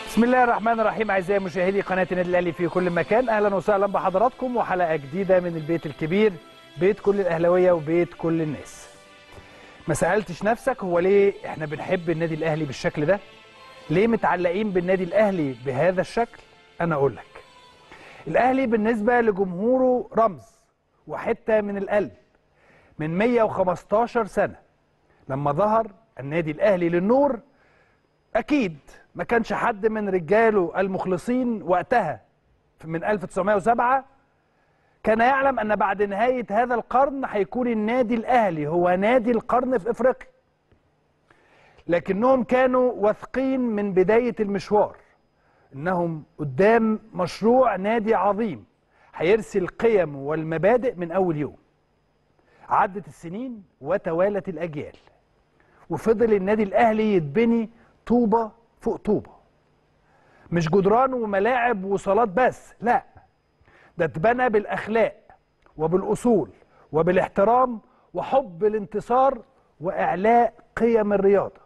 بسم الله الرحمن الرحيم اعزائي مشاهدي قناه النادي الاهلي في كل مكان اهلا وسهلا بحضراتكم وحلقه جديده من البيت الكبير بيت كل الاهلاويه وبيت كل الناس ما سالتش نفسك هو ليه احنا بنحب النادي الاهلي بالشكل ده ليه متعلقين بالنادي الاهلي بهذا الشكل انا اقول لك الاهلي بالنسبه لجمهوره رمز وحته من القلب من 115 سنه لما ظهر النادي الاهلي للنور اكيد ما كانش حد من رجاله المخلصين وقتها من 1907 كان يعلم ان بعد نهايه هذا القرن هيكون النادي الاهلي هو نادي القرن في افريقيا لكنهم كانوا واثقين من بدايه المشوار انهم قدام مشروع نادي عظيم هيرسي القيم والمبادئ من اول يوم عدت السنين وتوالت الاجيال وفضل النادي الاهلي يتبني طوبه فوق طوبه مش جدران وملاعب وصالات بس لا ده اتبنى بالاخلاق وبالاصول وبالاحترام وحب الانتصار واعلاء قيم الرياضه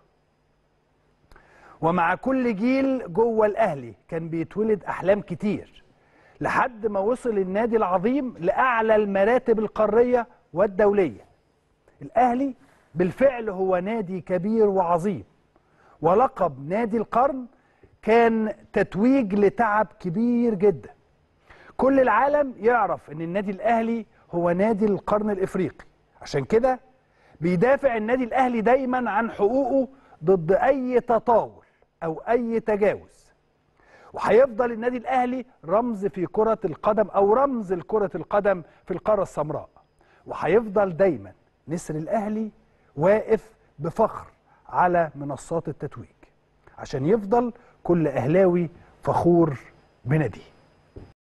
ومع كل جيل جوه الاهلي كان بيتولد احلام كتير لحد ما وصل النادي العظيم لاعلى المراتب القاريه والدوليه الاهلي بالفعل هو نادي كبير وعظيم ولقب نادي القرن كان تتويج لتعب كبير جدا كل العالم يعرف ان النادي الاهلي هو نادي القرن الافريقي عشان كده بيدافع النادي الاهلي دايما عن حقوقه ضد اي تطاول او اي تجاوز وهيفضل النادي الاهلي رمز في كرة القدم او رمز لكرة القدم في القارة السمراء وهيفضل دايما نسر الاهلي واقف بفخر على منصات التتويج عشان يفضل كل اهلاوي فخور بناديه